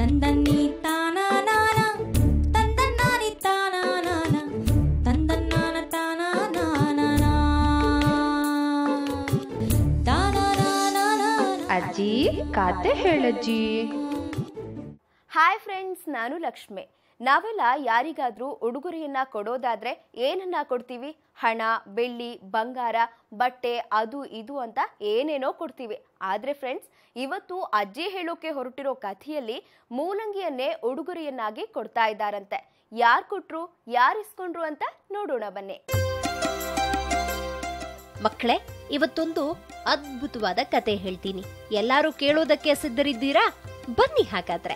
ತಂದನ್ನಿ ತಾನಾನಾನ ತಂದನ್ನಾನಿ ತಾನಾನಾನ ತಂದನ್ನಾನ ತಾನಾನಾನ ತಾನಾನಾನಾನ ಅಜ್ಜಿ ಕತೆ ಹೇಳಜ್ಜಿ hi friends ನಾನು ಲಕ್ಷ್ಮಿ ನಾವೆಲ್ಲ ಯಾರಿಗಾದ್ರೂ ಉಡುಗೊರೆಯನ್ನ ಕೊಡೋದಾದ್ರೆ ಏನನ್ನ ಕೊಡ್ತೀವಿ ಹಣ ಬೆಳ್ಳಿ ಬಂಗಾರ ಬಟ್ಟೆ ಅದು ಇದು ಅಂತ ಏನೇನೋ ಕೊಡ್ತೀವಿ ಆದ್ರೆ ಫ್ರೆಂಡ್ಸ್ ಇವತ್ತು ಅಜ್ಜಿ ಹೇಳೋಕೆ ಹೊರಟಿರೋ ಕಥೆಯಲ್ಲಿ ಮೂಲಂಗಿಯನ್ನೇ ಉಡುಗೊರೆಯನ್ನಾಗಿ ಕೊಡ್ತಾ ಇದ್ದಾರಂತೆ ಯಾರು ಕೊಟ್ರು ಯಾರು ಇಸ್ಕೊಂಡ್ರು ಅಂತ ನೋಡೋಣ ಬನ್ನಿ ಮಕ್ಕಳೇ ಇವತ್ತೊಂದು ಅದ್ಭುತವಾದ ಕತೆ ಹೇಳ್ತೀನಿ ಎಲ್ಲರೂ ಕೇಳೋದಕ್ಕೆ ಸಿದ್ಧರಿದ್ದೀರಾ ಬನ್ನಿ ಹಾಗಾದ್ರೆ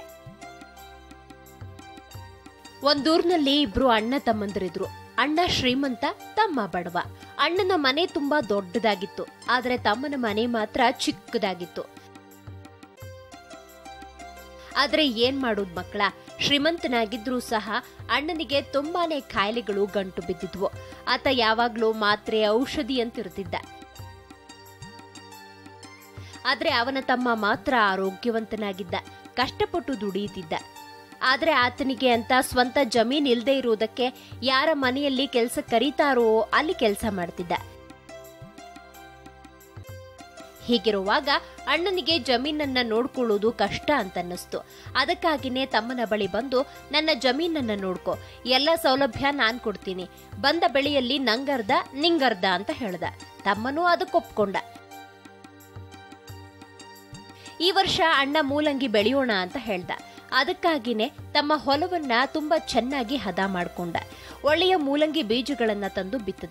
ಒಂದೂರ್ನಲ್ಲಿ ಇಬ್ರು ಅಣ್ಣ ತಮ್ಮಂದಿರಿದ್ರು ಅಣ್ಣ ಶ್ರೀಮಂತ ತಮ್ಮ ಬಡವ ಅಣ್ಣನ ಮನೆ ತುಂಬಾ ದೊಡ್ಡದಾಗಿತ್ತು ಆದ್ರೆ ತಮ್ಮನ ಮನೆ ಮಾತ್ರ ಚಿಕ್ಕದಾಗಿತ್ತು ಆದ್ರೆ ಏನ್ ಮಾಡೋದ್ ಮಕ್ಕಳ ಶ್ರೀಮಂತನಾಗಿದ್ರೂ ಸಹ ಅಣ್ಣನಿಗೆ ತುಂಬಾನೇ ಕಾಯಿಲೆಗಳು ಗಂಟು ಬಿದ್ದಿದ್ವು ಆತ ಯಾವಾಗ್ಲೂ ಮಾತ್ರೆ ಔಷಧಿ ಅಂತಿರ್ತಿದ್ದ ಆದ್ರೆ ಅವನ ತಮ್ಮ ಮಾತ್ರ ಆರೋಗ್ಯವಂತನಾಗಿದ್ದ ಕಷ್ಟಪಟ್ಟು ದುಡಿಯುತ್ತಿದ್ದ ಆದ್ರೆ ಆತನಿಗೆ ಅಂತ ಸ್ವಂತ ಜಮೀನ್ ಇಲ್ದೇ ಇರುವುದಕ್ಕೆ ಯಾರ ಮನೆಯಲ್ಲಿ ಕೆಲಸ ಕರೀತಾರೋ ಅಲ್ಲಿ ಕೆಲಸ ಮಾಡ್ತಿದ್ದ ಹೀಗಿರುವಾಗ ಅಣ್ಣನಿಗೆ ಜಮೀನನ್ನ ನೋಡ್ಕೊಳ್ಳೋದು ಕಷ್ಟ ಅಂತನ್ನಿಸ್ತು ಅದಕ್ಕಾಗಿನೇ ತಮ್ಮನ ಬಳಿ ಬಂದು ನನ್ನ ಜಮೀನನ್ನ ನೋಡ್ಕೊ ಎಲ್ಲ ಸೌಲಭ್ಯ ನಾನ್ ಕೊಡ್ತೀನಿ ಬಂದ ಬೆಳೆಯಲ್ಲಿ ನಂಗರ್ಧ ನಿಂಗರ್ಧ ಅಂತ ಹೇಳ್ದ ತಮ್ಮನೂ ಅದಕ್ಕೆ ಒಪ್ಕೊಂಡ ಈ ವರ್ಷ ಅಣ್ಣ ಮೂಲಂಗಿ ಬೆಳೆಯೋಣ ಅಂತ ಹೇಳ್ದ ಅದಕ್ಕಾಗಿನೇ ತಮ್ಮ ಹೊಲವನ್ನ ತುಂಬಾ ಚೆನ್ನಾಗಿ ಹದ ಮಾಡ್ಕೊಂಡ ಒಳ್ಳೆಯ ಮೂಲಂಗಿ ಬೀಜಗಳನ್ನ ತಂದು ಬಿತ್ತದ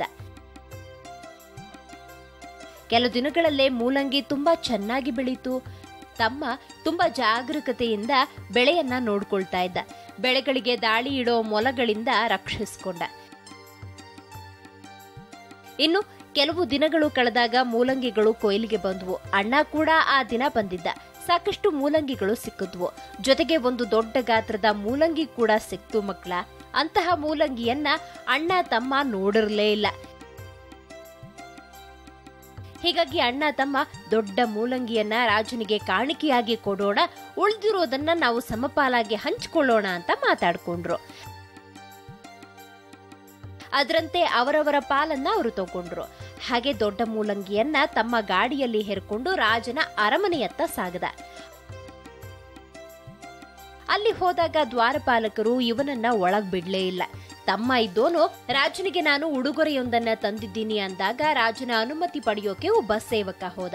ಕೆಲ ದಿನಗಳಲ್ಲೇ ಮೂಲಂಗಿ ತುಂಬಾ ಚೆನ್ನಾಗಿ ಬೆಳೀತು ತಮ್ಮ ತುಂಬಾ ಜಾಗರೂಕತೆಯಿಂದ ಬೆಳೆಯನ್ನ ನೋಡ್ಕೊಳ್ತಾ ಇದ್ದ ಬೆಳೆಗಳಿಗೆ ದಾಳಿ ಇಡೋ ಮೊಲಗಳಿಂದ ರಕ್ಷಿಸ್ಕೊಂಡ ಇನ್ನು ಕೆಲವು ದಿನಗಳು ಕಳೆದಾಗ ಮೂಲಂಗಿಗಳು ಕೊಯ್ಲಿಗೆ ಬಂದವು ಅಣ್ಣ ಕೂಡ ಆ ದಿನ ಬಂದಿದ್ದ ಸಾಕಷ್ಟು ಮೂಲಂಗಿಗಳು ಸಿಕ್ಕಿದ್ವು ಜೊತೆಗೆ ಒಂದು ದೊಡ್ಡ ಗಾತ್ರದ ಮೂಲಂಗಿ ಕೂಡ ಸಿಕ್ತು ಮಕ್ಕಳ ಅಂತಹ ಮೂಲಂಗಿಯನ್ನ ಅಣ್ಣ ತಮ್ಮ ನೋಡಿರ್ಲೇ ಇಲ್ಲ ಹೀಗಾಗಿ ಅಣ್ಣ ತಮ್ಮ ದೊಡ್ಡ ಮೂಲಂಗಿಯನ್ನ ರಾಜನಿಗೆ ಕಾಣಿಕೆಯಾಗಿ ಕೊಡೋಣ ಉಳಿದಿರೋದನ್ನ ನಾವು ಸಮಪಾಲಾಗಿ ಹಂಚಿಕೊಳ್ಳೋಣ ಅಂತ ಮಾತಾಡ್ಕೊಂಡ್ರು ಅದರಂತೆ ಅವರವರ ಪಾಲನ್ನ ಅವರು ತಗೊಂಡ್ರು ಹಾಗೆ ದೊಡ್ಡ ಮೂಲಂಗಿಯನ್ನ ತಮ್ಮ ಗಾಡಿಯಲ್ಲಿ ಹೇರ್ಕೊಂಡು ರಾಜನ ಅರಮನೆಯತ್ತ ಸಾಗದ ಅಲ್ಲಿ ಹೋದಾಗ ದ್ವಾರಪಾಲಕರು ಇವನನ್ನ ಒಳಗ್ ಬಿಡ್ಲೇ ಇಲ್ಲ ತಮ್ಮ ಇದ್ದೋನು ರಾಜನಿಗೆ ನಾನು ಉಡುಗೊರೆಯೊಂದನ್ನ ತಂದಿದ್ದೀನಿ ಅಂದಾಗ ರಾಜನ ಅನುಮತಿ ಪಡೆಯೋಕೆ ಒಬ್ಬ ಸೇವಕ ಹೋದ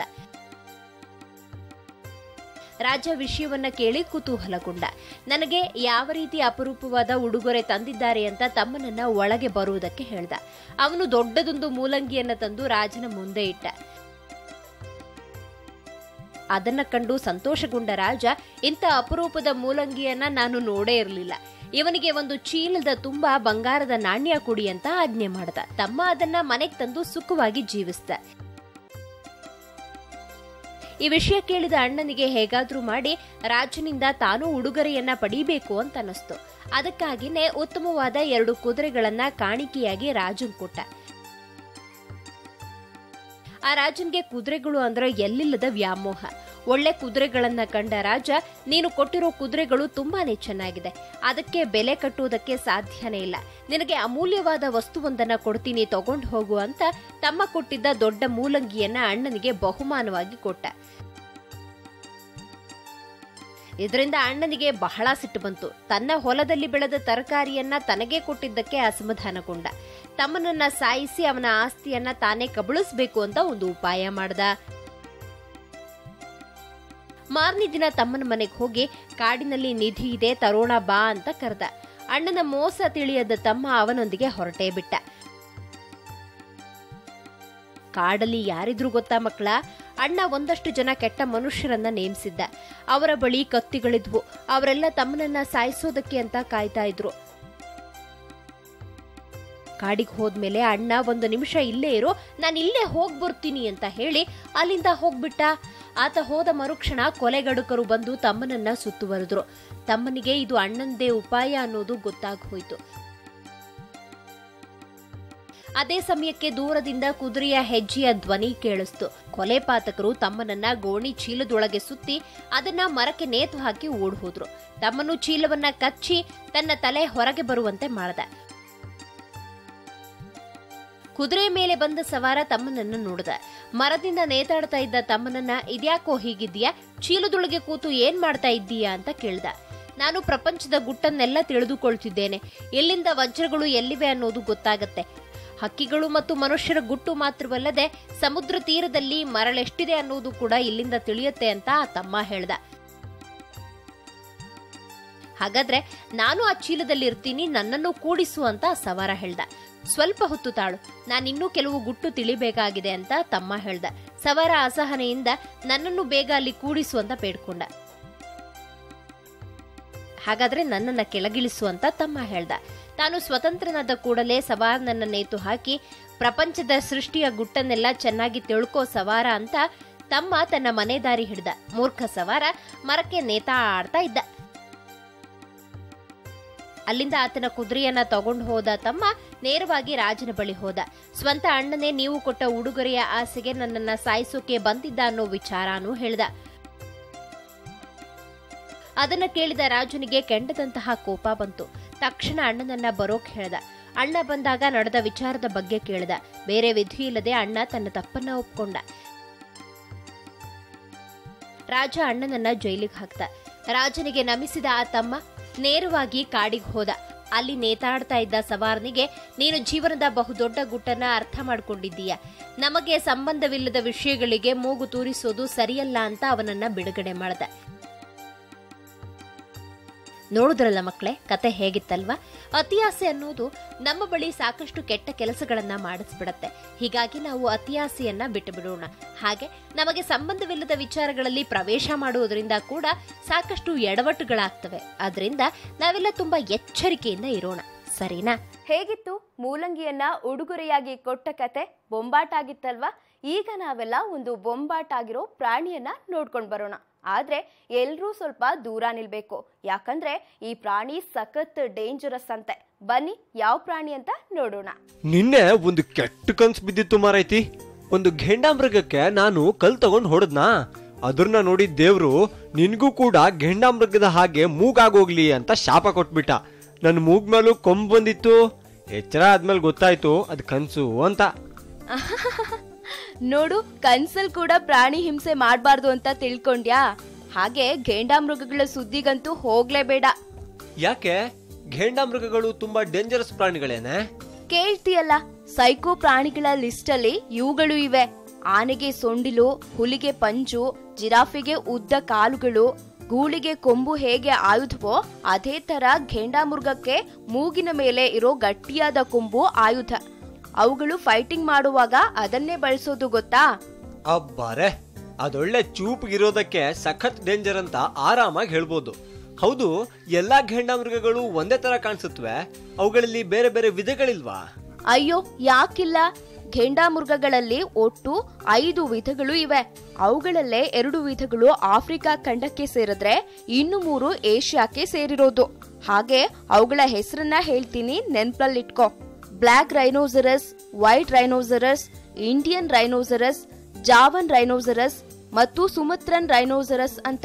ರಾಜ ವಿಷಯವನ್ನ ಕೇಳಿ ಕುತೂಹಲಗೊಂಡ ನನಗೆ ಯಾವ ರೀತಿ ಅಪರೂಪವಾದ ಉಡುಗೊರೆ ತಂದಿದ್ದಾರೆ ಅಂತ ತಮ್ಮನನ್ನ ಒಳಗೆ ಬರುವುದಕ್ಕೆ ಹೇಳ್ದ ಅವನು ದೊಡ್ಡದೊಂದು ಮೂಲಂಗಿಯನ್ನ ತಂದು ರಾಜನ ಮುಂದೆ ಇಟ್ಟ ಅದನ್ನ ಕಂಡು ಸಂತೋಷಗೊಂಡ ರಾಜ ಇಂಥ ಅಪರೂಪದ ಮೂಲಂಗಿಯನ್ನ ನಾನು ನೋಡೇ ಇರಲಿಲ್ಲ ಇವನಿಗೆ ಒಂದು ಚೀಲದ ತುಂಬಾ ಬಂಗಾರದ ನಾಣ್ಯ ಕೊಡಿ ಅಂತ ಆಜ್ಞೆ ಮಾಡ್ದ ತಮ್ಮ ಅದನ್ನ ಮನೆಗೆ ತಂದು ಸುಖವಾಗಿ ಜೀವಿಸ್ದ ಈ ವಿಷಯ ಕೇಳಿದ ಅಣ್ಣನಿಗೆ ಹೇಗಾದ್ರೂ ಮಾಡಿ ರಾಜನಿಂದ ತಾನೂ ಉಡುಗೊರೆಯನ್ನ ಪಡೀಬೇಕು ಅಂತ ಅನಿಸ್ತು ಅದಕ್ಕಾಗಿನೇ ಉತ್ತಮವಾದ ಎರಡು ಕುದುರೆಗಳನ್ನ ಕಾಣಿಕೆಯಾಗಿ ರಾಜನ್ ಕೊಟ್ಟ ಆ ರಾಜನ್ಗೆ ಕುದುರೆಗಳು ಅಂದ್ರೆ ಎಲ್ಲಿಲ್ಲದ ವ್ಯಾಮೋಹ ಒಳ್ಳೆ ಕುದುರೆಗಳನ್ನ ಕಂಡ ರಾಜ ನೀನು ಕೊಟ್ಟಿರೋ ಕುದುರೆಗಳು ತುಂಬಾನೇ ಚೆನ್ನಾಗಿದೆ ಅದಕ್ಕೆ ಬೆಲೆ ಕಟ್ಟುವುದಕ್ಕೆ ಸಾಧ್ಯನೇ ಇಲ್ಲ ನಿನಗೆ ಅಮೂಲ್ಯವಾದ ವಸ್ತುವೊಂದನ್ನ ಕೊಡ್ತೀನಿ ತಗೊಂಡು ಹೋಗು ಅಂತ ತಮ್ಮ ಕೊಟ್ಟಿದ್ದ ದೊಡ್ಡ ಮೂಲಂಗಿಯನ್ನ ಅಣ್ಣನಿಗೆ ಬಹುಮಾನವಾಗಿ ಕೊಟ್ಟ ಇದರಿಂದ ಅಣ್ಣನಿಗೆ ಬಹಳ ಸಿಟ್ಟು ಬಂತು ತನ್ನ ಹೊಲದಲ್ಲಿ ಬೆಳೆದ ತರಕಾರಿಯನ್ನ ತನಗೆ ಕೊಟ್ಟಿದ್ದಕ್ಕೆ ಅಸಮಾಧಾನಗೊಂಡ ತಮ್ಮನನ್ನ ಸಾಯಿಸಿ ಅವನ ಆಸ್ತಿಯನ್ನ ತಾನೇ ಕಬಳಿಸ್ಬೇಕು ಅಂತ ಒಂದು ಉಪಾಯ ಮಾಡ್ದ ಮಾರನೇ ದಿನ ತಮ್ಮನ ಮನೆಗೆ ಹೋಗಿ ಕಾಡಿನಲ್ಲಿ ನಿಧಿ ಇದೆ ತರೋಣ ಬಾ ಅಂತ ಕರೆದ ಅಣ್ಣನ ಮೋಸ ತಿಳಿಯದ ತಮ್ಮ ಅವನೊಂದಿಗೆ ಹೊರಟೇ ಬಿಟ್ಟ ಕಾಡಲ್ಲಿ ಯಾರಿದ್ರು ಗೊತ್ತಾ ಮಕ್ಕಳ ಅಣ್ಣ ಒಂದಷ್ಟು ಜನ ಕೆಟ್ಟ ಮನುಷ್ಯರನ್ನ ನೇಮಿಸಿದ್ದ ಅವರ ಬಳಿ ಕತ್ತಿಗಳಿದ್ವು ಅವರೆಲ್ಲ ತಮ್ಮನನ್ನ ಸಾಯಿಸೋದಕ್ಕೆ ಅಂತ ಕಾಯ್ತಾ ಇದ್ರು ಕಾಡಿಗೆ ಹೋದ್ಮೇಲೆ ಅಣ್ಣ ಒಂದು ನಿಮಿಷ ಇಲ್ಲೇ ಇರು ನಾನು ಇಲ್ಲೇ ಹೋಗ್ ಬರ್ತೀನಿ ಅಂತ ಹೇಳಿ ಅಲ್ಲಿಂದ ಹೋಗ್ಬಿಟ್ಟ ಆತ ಹೋದ ಮರುಕ್ಷಣ ಕೊಲೆಗಡುಕರು ಬಂದು ತಮ್ಮನನ್ನ ಸುತ್ತುವರೆದ್ರು ತಮ್ಮನಿಗೆ ಇದು ಅಣ್ಣಂದೇ ಉಪಾಯ ಅನ್ನೋದು ಗೊತ್ತಾಗ್ ಹೋಯ್ತು ಅದೇ ಸಮಯಕ್ಕೆ ದೂರದಿಂದ ಕುದುರೆಯ ಹೆಜ್ಜೆಯ ಧ್ವನಿ ಕೇಳಿಸ್ತು ಕೊಲೆ ಪಾತಕರು ತಮ್ಮನನ್ನ ಗೋಣಿ ಚೀಲದೊಳಗೆ ಸುತ್ತಿ ಅದನ್ನ ಮರಕ್ಕೆ ನೇತು ಹಾಕಿ ಓಡ್ ಹೋದ್ರು ತಮ್ಮನು ಚೀಲವನ್ನ ಕಚ್ಚಿ ತನ್ನ ತಲೆ ಹೊರಗೆ ಬರುವಂತೆ ಮಾಡ್ದ ಕುದುರೆ ಮೇಲೆ ಬಂದ ಸವಾರ ತಮ್ಮನನ್ನ ನೋಡಿದ ಮರದಿಂದ ನೇತಾಡ್ತಾ ಇದ್ದ ತಮ್ಮನನ್ನ ಇದ್ಯಾಕೋ ಹೀಗಿದ್ಯಾ ಚೀಲದೊಳಗೆ ಕೂತು ಏನ್ ಮಾಡ್ತಾ ಇದ್ದೀಯಾ ಅಂತ ಕೇಳ್ದ ನಾನು ಪ್ರಪಂಚದ ಗುಟ್ಟನ್ನೆಲ್ಲ ತಿಳಿದುಕೊಳ್ತಿದ್ದೇನೆ ಎಲ್ಲಿಂದ ವಜ್ರಗಳು ಎಲ್ಲಿವೆ ಅನ್ನೋದು ಗೊತ್ತಾಗತ್ತೆ ಹಕ್ಕಿಗಳು ಮತ್ತು ಮನುಷ್ಯರ ಗುಟ್ಟು ಮಾತ್ರವಲ್ಲದೆ ಸಮುದ್ರ ತೀರದಲ್ಲಿ ಮರಳೆಷ್ಟಿದೆ ಅನ್ನೋದು ಕೂಡ ಇಲ್ಲಿಂದ ತಿಳಿಯುತ್ತೆ ಅಂತ ಆ ತಮ್ಮ ಹೇಳ್ದ ಹಾಗಾದ್ರೆ ನಾನು ಆ ಚೀಲದಲ್ಲಿ ಇರ್ತೀನಿ ನನ್ನನ್ನು ಕೂಡಿಸು ಅಂತ ಆ ಸವಾರ ಹೇಳ್ದ ಸ್ವಲ್ಪ ಹೊತ್ತು ತಾಳು ನಾನಿನ್ನೂ ಕೆಲವು ಗುಟ್ಟು ತಿಳಿಬೇಕಾಗಿದೆ ಅಂತ ತಮ್ಮ ಹೇಳ್ದ ಸವಾರ ಅಸಹನೆಯಿಂದ ನನ್ನನ್ನು ಬೇಗ ಅಲ್ಲಿ ಕೂಡಿಸು ಅಂತ ಬೇಡ್ಕೊಂಡ ಹಾಗಾದ್ರೆ ನನ್ನನ್ನ ಕೆಳಗಿಳಿಸು ಅಂತ ತಮ್ಮ ಹೇಳ್ದ ತಾನು ಸ್ವತಂತ್ರನಾದ ಕೂಡಲೇ ಸವಾರನನ್ನ ನೇತು ಹಾಕಿ ಪ್ರಪಂಚದ ಸೃಷ್ಟಿಯ ಗುಟ್ಟನ್ನೆಲ್ಲ ಚೆನ್ನಾಗಿ ತಿಳ್ಕೋ ಸವಾರ ಅಂತ ತಮ್ಮ ತನ್ನ ಮನೆ ದಾರಿ ಹಿಡ್ದ ಮೂರ್ಖ ಸವಾರ ಮರಕ್ಕೆ ನೇತಾಡ್ತಾ ಇದ್ದ ಅಲ್ಲಿಂದ ಆತನ ಕುದುರೆಯನ್ನ ತಗೊಂಡು ಹೋದ ತಮ್ಮ ನೇರವಾಗಿ ರಾಜನ ಬಳಿ ಹೋದ ಸ್ವಂತ ಅಣ್ಣನೇ ನೀವು ಕೊಟ್ಟ ಉಡುಗೊರೆಯ ಆಸೆಗೆ ನನ್ನನ್ನ ಸಾಯಿಸೋಕೆ ಬಂದಿದ್ದ ಅನ್ನೋ ವಿಚಾರನೂ ಹೇಳ್ದ ಅದನ್ನ ಕೇಳಿದ ರಾಜನಿಗೆ ಕೆಂಡದಂತಹ ಕೋಪ ಬಂತು ತಕ್ಷಣ ಅಣ್ಣನನ್ನ ಬರೋಕ್ ಹೇಳ್ದ ಅಣ್ಣ ಬಂದಾಗ ನಡೆದ ವಿಚಾರದ ಬಗ್ಗೆ ಕೇಳ್ದ ಬೇರೆ ವಿಧಿ ಇಲ್ಲದೆ ಅಣ್ಣ ತನ್ನ ತಪ್ಪನ್ನ ಒಪ್ಕೊಂಡ ರಾಜ ಅಣ್ಣನನ್ನ ಜೈಲಿಗೆ ಹಾಕ್ತ ರಾಜನಿಗೆ ನಮಿಸಿದ ಆ ತಮ್ಮ ನೇರವಾಗಿ ಕಾಡಿಗೆ ಹೋದ ಅಲ್ಲಿ ನೇತಾಡ್ತಾ ಇದ್ದ ಸವಾರನಿಗೆ ನೀನು ಜೀವನದ ಬಹುದೊಡ್ಡ ಗುಟ್ಟನ್ನ ಅರ್ಥ ಮಾಡ್ಕೊಂಡಿದ್ದೀಯ ನಮಗೆ ಸಂಬಂಧವಿಲ್ಲದ ವಿಷಯಗಳಿಗೆ ಮೂಗು ತೂರಿಸೋದು ಸರಿಯಲ್ಲ ಅಂತ ಅವನನ್ನ ಬಿಡುಗಡೆ ಮಾಡ್ದ ನೋಡಿದ್ರಲ್ಲ ಮಕ್ಕಳೇ ಕತೆ ಹೇಗಿತ್ತಲ್ವಾ ಅತಿಯಾಸೆ ಅನ್ನೋದು ನಮ್ಮ ಬಳಿ ಸಾಕಷ್ಟು ಕೆಟ್ಟ ಕೆಲಸಗಳನ್ನ ಮಾಡಿಸ್ಬಿಡತ್ತೆ ಹೀಗಾಗಿ ನಾವು ಅತಿಯಾಸೆಯನ್ನ ಬಿಟ್ಟು ಬಿಡೋಣ ಹಾಗೆ ನಮಗೆ ಸಂಬಂಧವಿಲ್ಲದ ವಿಚಾರಗಳಲ್ಲಿ ಪ್ರವೇಶ ಮಾಡುವುದರಿಂದ ಕೂಡ ಸಾಕಷ್ಟು ಎಡವಟ್ಟುಗಳಾಗ್ತವೆ ಅದರಿಂದ ನಾವೆಲ್ಲ ತುಂಬಾ ಎಚ್ಚರಿಕೆಯಿಂದ ಇರೋಣ ಸರಿನಾ ಹೇಗಿತ್ತು ಮೂಲಂಗಿಯನ್ನ ಉಡುಗೊರೆಯಾಗಿ ಕೊಟ್ಟ ಕತೆ ಬೊಂಬಾಟ್ ಆಗಿತ್ತಲ್ವಾ ಈಗ ನಾವೆಲ್ಲ ಒಂದು ಬೊಂಬಾಟ್ ಆಗಿರೋ ಪ್ರಾಣಿಯನ್ನ ನೋಡ್ಕೊಂಡು ಬರೋಣ ಆದ್ರೆ ಎಲ್ರೂ ಸ್ವಲ್ಪ ದೂರ ನಿಲ್ಬೇಕು ಯಾಕಂದ್ರೆ ಈ ಪ್ರಾಣಿ ಸಖತ್ ಡೇಂಜರಸ್ ಅಂತೆ ಬನ್ನಿ ಯಾವ ಪ್ರಾಣಿ ಅಂತ ನೋಡೋಣ ನಿನ್ನೆ ಒಂದು ಕೆಟ್ಟ ಕನ್ಸ್ ಬಿದ್ದಿತ್ತು ಮಾರೈತಿ ಒಂದು ಘೇಂಡಾಮೃಗಕ್ಕೆ ನಾನು ಕಲ್ ತಗೊಂಡ್ ಹೊಡೆದ್ನಾ ಅದ್ರನ್ನ ನೋಡಿ ದೇವ್ರು ನಿನ್ಗೂ ಕೂಡ ಘೇಂಡಾಮೃಗದ ಹಾಗೆ ಮೂಗಾಗೋಗ್ಲಿ ಅಂತ ಶಾಪ ಕೊಟ್ಬಿಟ್ಟ ನನ್ನ ಮೂಗ್ ಮೇಲೂ ಕೊಂಬ್ ಬಂದಿತ್ತು ಎಚ್ಚರ ಆದ್ಮೇಲೆ ಗೊತ್ತಾಯ್ತು ಅದ್ ಕನ್ಸು ಅಂತ ನೋಡು ಕನ್ಸಲ್ ಕೂಡ ಪ್ರಾಣಿ ಹಿಂಸೆ ಮಾಡಬಾರ್ದು ಅಂತ ತಿಳ್ಕೊಂಡ್ಯಾ ಹಾಗೆ ಘೇಂಡಾಮೃಗಗಳ ಸುದ್ದಿಗಂತೂ ಹೋಗ್ಲೇಬೇಡ ಯಾಕೆ ಘೇಂಡಾಮೃಗಗಳು ತುಂಬಾ ಡೇಂಜರಸ್ ಪ್ರಾಣಿಗಳೇನೆ ಕೇಳ್ತೀಯಲ್ಲ ಸೈಕೋ ಪ್ರಾಣಿಗಳ ಲಿಸ್ಟ್ ಅಲ್ಲಿ ಇವುಗಳು ಇವೆ ಆನೆಗೆ ಸೊಂಡಿಲು ಹುಲಿಗೆ ಪಂಜು ಜಿರಾಫೆಗೆ ಉದ್ದ ಕಾಲುಗಳು ಗೂಳಿಗೆ ಕೊಂಬು ಹೇಗೆ ಆಯುಧವೋ ಅದೇ ತರ ಘೇಂಡಾಮೃಗಕ್ಕೆ ಮೂಗಿನ ಮೇಲೆ ಇರೋ ಗಟ್ಟಿಯಾದ ಕೊಂಬು ಆಯುಧ ಅವುಗಳು ಫೈಟಿಂಗ್ ಮಾಡುವಾಗ ಅದನ್ನೇ ಬಳಸೋದು ಗೊತ್ತಾ ಅಬ್ಬಾರೆ ಅದೊಳ್ಳೆ ಚೂಪ್ಗಿರೋದಕ್ಕೆ ಸಖತ್ ಡೇಂಜರ್ ಅಂತ ಆರಾಮಾಗಿ ಹೇಳ್ಬೋದು ಹೌದು ಎಲ್ಲಾ ಘೇಂಡಾಮೃಗಗಳು ಒಂದೇ ತರ ಕಾಣಿಸುತ್ತವೆ ಅವುಗಳಲ್ಲಿ ಬೇರೆ ಬೇರೆ ವಿಧಗಳಿಲ್ವಾ ಅಯ್ಯೋ ಯಾಕಿಲ್ಲ ಘೇಂಡಾಮೃಗಗಳಲ್ಲಿ ಒಟ್ಟು ಐದು ವಿಧಗಳು ಇವೆ ಅವುಗಳಲ್ಲೇ ಎರಡು ವಿಧಗಳು ಆಫ್ರಿಕಾ ಖಂಡಕ್ಕೆ ಸೇರಿದ್ರೆ ಇನ್ನು ಮೂರು ಏಷ್ಯಾಕ್ಕೆ ಸೇರಿರೋದು ಹಾಗೆ ಅವುಗಳ ಹೆಸರನ್ನ ಹೇಳ್ತೀನಿ ನೆನ್ಪಲ್ಲಿಟ್ಕೋ black rhinoceros white rhinoceros Indian rhinoceros Javan rhinoceros ಮತ್ತು ಸುಮತ್ರನ್ ರೈನೋಸರಸ್ ಅಂತ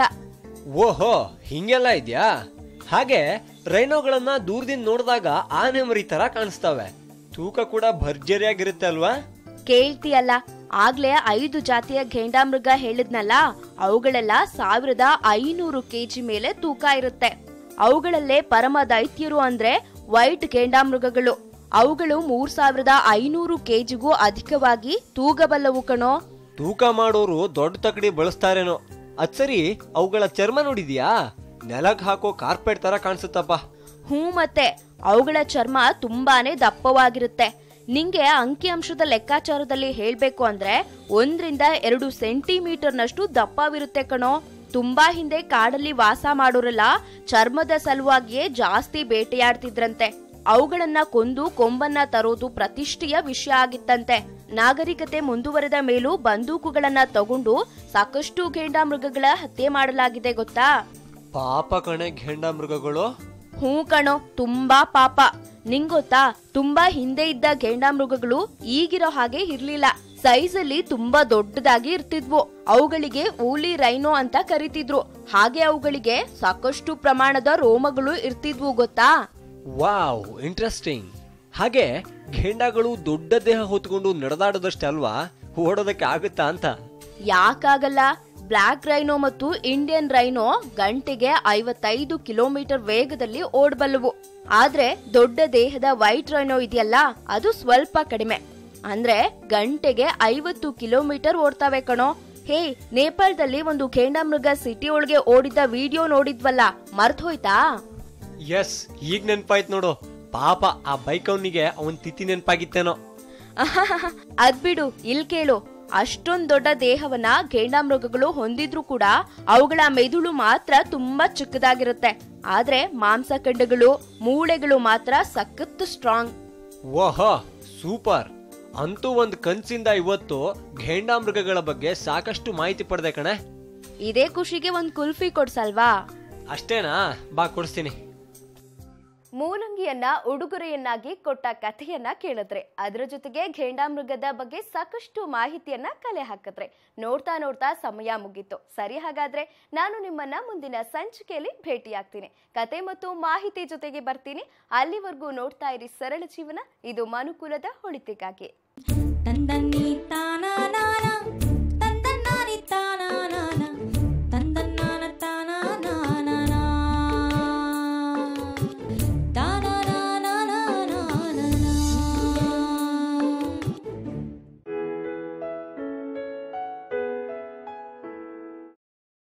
ಓಹೋ ಹಿಂಗೆಲ್ಲ ಇದ್ಯಾ ಹಾಗೆ ರೈನೋಗಳನ್ನ ದೂರದಿಂದ ನೋಡಿದಾಗ ಆನೆ ಮರಿ ತರ ಕಾಣಿಸ್ತವೆ ತೂಕ ಕೂಡ ಭರ್ಜರಿಯಾಗಿರುತ್ತೆ ಅಲ್ವಾ ಕೇಳ್ತೀಯಲ್ಲ ಆಗ್ಲೇ ಐದು ಜಾತಿಯ ಘೇಂಡಾಮೃಗ ಹೇಳಿದ್ನಲ್ಲ ಅವುಗಳೆಲ್ಲ ಸಾವಿರದ ಐನೂರು ಕೆಜಿ ಮೇಲೆ ತೂಕ ಇರುತ್ತೆ ಅವುಗಳಲ್ಲೇ ಪರಮ ದೈತ್ಯರು ಅಂದ್ರೆ ವೈಟ್ ಘೇಂಡಾಮೃಗಗಳು ಅವುಗಳು ಮೂರ್ ಸಾವಿರದ ಐನೂರು ಕೆಜಿಗೂ ಅಧಿಕವಾಗಿ ತೂಗಬಲ್ಲವು ಕಣೋ ತೂಕ ಮಾಡೋರು ದೊಡ್ಡ ತಕಡಿ ಬಳಸ್ತಾರೇನೋ ಅದ್ ಸರಿ ಅವುಗಳ ಚರ್ಮ ನೋಡಿದ್ಯಾ ನೆಲಕ್ ಹಾಕೋ ಕಾರ್ಪೆಟ್ ತರ ಕಾಣಿಸುತ್ತಪ್ಪ ಹ್ಞೂ ಮತ್ತೆ ಅವುಗಳ ಚರ್ಮ ತುಂಬಾನೇ ದಪ್ಪವಾಗಿರುತ್ತೆ ನಿಂಗೆ ಅಂಕಿಅಂಶದ ಲೆಕ್ಕಾಚಾರದಲ್ಲಿ ಹೇಳ್ಬೇಕು ಅಂದ್ರೆ ಒಂದ್ರಿಂದ ಎರಡು ಸೆಂಟಿಮೀಟರ್ನಷ್ಟು ದಪ್ಪವಿರುತ್ತೆ ಕಣೋ ತುಂಬಾ ಹಿಂದೆ ಕಾಡಲ್ಲಿ ವಾಸ ಮಾಡೋರೆಲ್ಲ ಚರ್ಮದ ಸಲುವಾಗಿಯೇ ಜಾಸ್ತಿ ಬೇಟೆಯಾಡ್ತಿದ್ರಂತೆ ಅವುಗಳನ್ನ ಕೊಂದು ಕೊಂಬನ್ನ ತರೋದು ಪ್ರತಿಷ್ಠೆಯ ವಿಷಯ ಆಗಿತ್ತಂತೆ ನಾಗರಿಕತೆ ಮುಂದುವರೆದ ಮೇಲೂ ಬಂದೂಕುಗಳನ್ನ ತಗೊಂಡು ಸಾಕಷ್ಟು ಘೇಂಡಾಮೃಗಗಳ ಹತ್ಯೆ ಮಾಡಲಾಗಿದೆ ಗೊತ್ತಾ ಪಾಪ ಕಣೆ ಘೇಂಡಾಮೃಗಗಳು ಹ್ಞೂ ಕಣೋ ತುಂಬಾ ಪಾಪ ನಿಂಗೊತ್ತಾ ತುಂಬಾ ಹಿಂದೆ ಇದ್ದ ಘೇಂಡಾಮೃಗಗಳು ಈಗಿರೋ ಹಾಗೆ ಇರ್ಲಿಲ್ಲ ಸೈಜ್ ಅಲ್ಲಿ ತುಂಬಾ ದೊಡ್ಡದಾಗಿ ಇರ್ತಿದ್ವು ಅವುಗಳಿಗೆ ಊಲಿ ರೈನೋ ಅಂತ ಕರಿತಿದ್ರು ಹಾಗೆ ಅವುಗಳಿಗೆ ಸಾಕಷ್ಟು ಪ್ರಮಾಣದ ರೋಮಗಳು ಇರ್ತಿದ್ವು ಗೊತ್ತಾ ವಾವ್ ಇಂಟ್ರೆಸ್ಟಿಂಗ್ ಹಾಗೆ ಘೇಂಡಾಗಳು ದೊಡ್ಡ ದೇಹ ಹೊತ್ಕೊಂಡು ನಡೆದಾಡೋದಷ್ಟೇ ಅಲ್ವಾ ಓಡೋದಕ್ಕೆ ಆಗುತ್ತಾ ಅಂತ ಯಾಕಾಗಲ್ಲ ಬ್ಲಾಕ್ ರೈನೋ ಮತ್ತು ಇಂಡಿಯನ್ ರೈನೋ ಗಂಟೆಗೆ ಐವತ್ತೈದು ಕಿಲೋಮೀಟರ್ ವೇಗದಲ್ಲಿ ಓಡಬಲ್ಲವು ಆದ್ರೆ ದೊಡ್ಡ ದೇಹದ ವೈಟ್ ರೈನೋ ಇದೆಯಲ್ಲ ಅದು ಸ್ವಲ್ಪ ಕಡಿಮೆ ಅಂದ್ರೆ ಗಂಟೆಗೆ ಐವತ್ತು ಕಿಲೋಮೀಟರ್ ಓಡ್ತಾವೆ ಕಣೋ ಹೇ ನೇಪಾಳದಲ್ಲಿ ಒಂದು ಘೇಂಡಾಮೃಗ ಸಿಟಿ ಒಳಗೆ ಓಡಿದ ವಿಡಿಯೋ ನೋಡಿದ್ವಲ್ಲ ಮರ್ತ್ ಹೋಯ್ತಾ ಎಸ್ ಈಗ ನೆನ್ಪಾಯ್ತು ನೋಡು ಪಾಪ ಆ ಬೈಕ್ ಅವನಿಗೆ ಅವನ್ ತಿಥಿ ನೆನ್ಪಾಗಿತ್ತೇನೋ ಅದ್ಬಿಡು ಇಲ್ ಕೇಳು ಅಷ್ಟೊಂದ್ ದೊಡ್ಡ ದೇಹವನ್ನ ಘೇಂಡಾಮೃಗಗಳು ಹೊಂದಿದ್ರು ಕೂಡ ಅವುಗಳ ಮೆದುಳು ಮಾತ್ರ ತುಂಬಾ ಚಿಕ್ಕದಾಗಿರುತ್ತೆ ಆದ್ರೆ ಮಾಂಸಖಂಡಗಳು ಮೂಳೆಗಳು ಮಾತ್ರ ಸಖತ್ ಸ್ಟ್ರಾಂಗ್ ಓಹೋ ಸೂಪರ್ ಅಂತೂ ಒಂದ್ ಕನ್ಸಿಂದ ಇವತ್ತು ಘೇಂಡಾಮೃಗಗಳ ಬಗ್ಗೆ ಸಾಕಷ್ಟು ಮಾಹಿತಿ ಪಡೆದೆ ಕಣೆ ಇದೇ ಖುಷಿಗೆ ಒಂದ್ ಕುಲ್ಫಿ ಕೊಡ್ಸಲ್ವಾ ಅಷ್ಟೇನಾ ಬಾ ಕೊಡಿಸ್ತೀನಿ ಮೂಲಂಗಿಯನ್ನ ಉಡುಗೊರೆಯನ್ನಾಗಿ ಕೊಟ್ಟ ಕಥೆಯನ್ನ ಕೇಳಿದ್ರೆ ಅದರ ಜೊತೆಗೆ ಘೇಂಡಾಮೃಗದ ಬಗ್ಗೆ ಸಾಕಷ್ಟು ಮಾಹಿತಿಯನ್ನ ಕಲೆ ಹಾಕಿದ್ರೆ ನೋಡ್ತಾ ನೋಡ್ತಾ ಸಮಯ ಮುಗೀತು ಸರಿ ಹಾಗಾದ್ರೆ ನಾನು ನಿಮ್ಮನ್ನ ಮುಂದಿನ ಸಂಚಿಕೆಯಲ್ಲಿ ಭೇಟಿಯಾಗ್ತೀನಿ ಕತೆ ಮತ್ತು ಮಾಹಿತಿ ಜೊತೆಗೆ ಬರ್ತೀನಿ ಅಲ್ಲಿವರೆಗೂ ನೋಡ್ತಾ ಇರಿ ಸರಳ ಜೀವನ ಇದು ಮನುಕುಲದ ಹೊಳಿತಿಗಾಗಿ ತಂದನ್ನಿ ತಾ